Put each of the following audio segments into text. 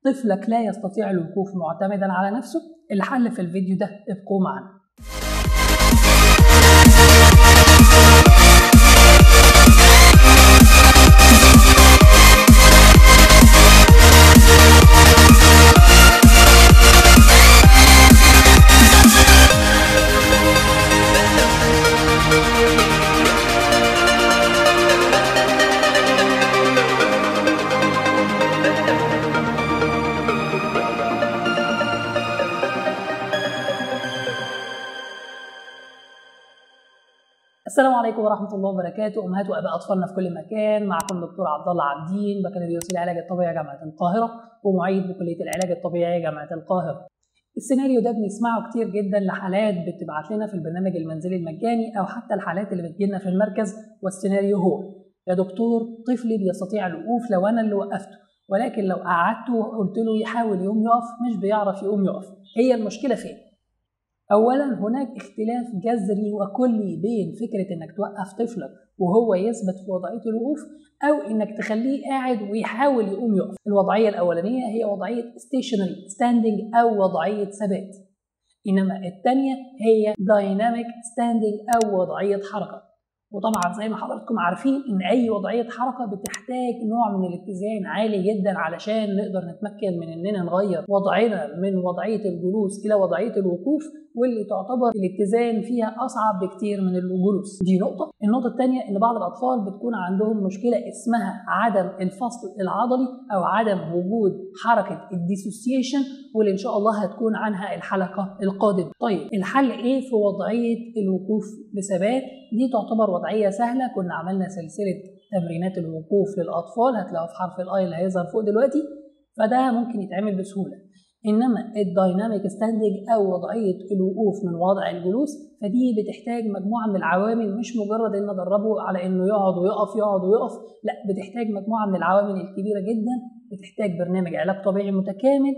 طفلك لا يستطيع الوقوف معتمدا على نفسه الحل في الفيديو ده ابقوا معنا السلام عليكم ورحمة الله وبركاته أمهات وآباء أطفالنا في كل مكان معكم دكتور عبد الله عابدين بكالوريوس العلاج الطبيعي جامعة القاهرة ومعيد بكلية العلاج الطبيعي جامعة القاهرة. السيناريو ده بنسمعه كتير جدا لحالات بتبعت لنا في البرنامج المنزلي المجاني أو حتى الحالات اللي بتجيلنا في المركز والسيناريو هو يا دكتور طفلي بيستطيع الوقوف لو أنا اللي وقفته ولكن لو قعدته وقلت له يحاول يقوم يقف مش بيعرف يقوم يقف هي المشكلة فين؟ اولا هناك اختلاف جذري وكلي بين فكره انك توقف طفلك وهو يثبت في وضعيه الوقوف او انك تخليه قاعد ويحاول يقوم يقف الوضعيه الاولانيه هي وضعيه stationary standing او وضعيه ثبات انما الثانيه هي dynamic standing او وضعيه حركه وطبعا زي ما حضراتكم عارفين ان اي وضعيه حركه بتحتاج نوع من الاتزان عالي جدا علشان نقدر نتمكن من اننا نغير وضعنا من وضعيه الجلوس الى وضعيه الوقوف واللي تعتبر الاتزان فيها اصعب بكتير من الجلوس دي نقطه النقطه الثانيه ان بعض الاطفال بتكون عندهم مشكله اسمها عدم الفصل العضلي او عدم وجود حركه الديسوسيشن واللي ان شاء الله هتكون عنها الحلقه القادمه طيب الحل ايه في وضعيه الوقوف بثبات دي تعتبر وضعيه سهله كنا عملنا سلسله تمرينات الوقوف للاطفال هتلاقوها في حرف الاي اللي هيظهر فوق دلوقتي فده ممكن يتعمل بسهوله انما الدايناميك ستاندنج او وضعيه الوقوف من وضع الجلوس فدي بتحتاج مجموعه من العوامل مش مجرد ان ادربه على انه يقعد ويقف يقعد ويقف لا بتحتاج مجموعه من العوامل الكبيره جدا بتحتاج برنامج علاج طبيعي متكامل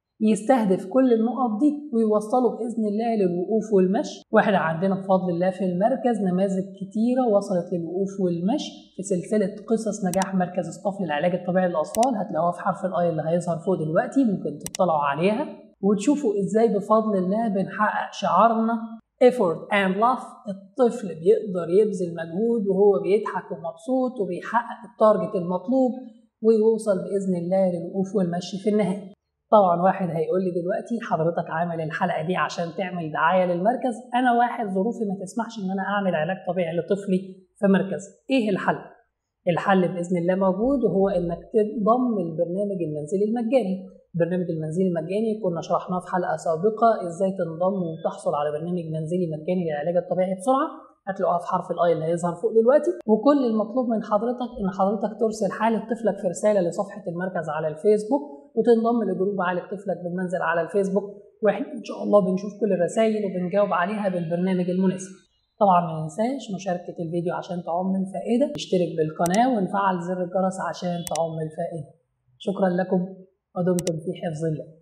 يستهدف كل النقط دي ويوصله باذن الله للوقوف والمشي واحنا عندنا بفضل الله في المركز نماذج كتيره وصلت للوقوف والمشي في سلسله قصص نجاح مركز اصطف للعلاج الطبيعي للاطفال هتلاقوها في حرف الاي اللي هيظهر فوق دلوقتي ممكن تطلعوا عليها وتشوفوا ازاي بفضل الله بنحقق شعارنا effort and love الطفل بيقدر يبذل مجهود وهو بيضحك ومبسوط وبيحقق التارجت المطلوب ويوصل باذن الله للوقوف والمشي في النهايه طبعا واحد هيقول لي دلوقتي حضرتك عامل الحلقه دي عشان تعمل دعايه للمركز انا واحد ظروفي ما تسمحش ان انا اعمل علاج طبيعي لطفلي في مركز ايه الحل الحل باذن الله موجود وهو انك تنضم البرنامج المنزلي المجاني البرنامج المنزلي المجاني كنا شرحناه في حلقه سابقه ازاي تنضم وتحصل على برنامج منزلي مجاني للعلاج الطبيعي بسرعه هتلاقوها في حرف الاي اللي هيظهر فوق دلوقتي وكل المطلوب من حضرتك ان حضرتك ترسل حاله طفلك في رساله لصفحه المركز على الفيسبوك وتنضم لجروب عالج طفلك بالمنزل على الفيسبوك واحنا ان شاء الله بنشوف كل الرسائل وبنجاوب عليها بالبرنامج المناسب طبعا ما ننساش مشاركة الفيديو عشان تعم الفائدة اشترك بالقناة ونفعل زر الجرس عشان تعم الفائدة شكرا لكم ودمتم في حفظ الله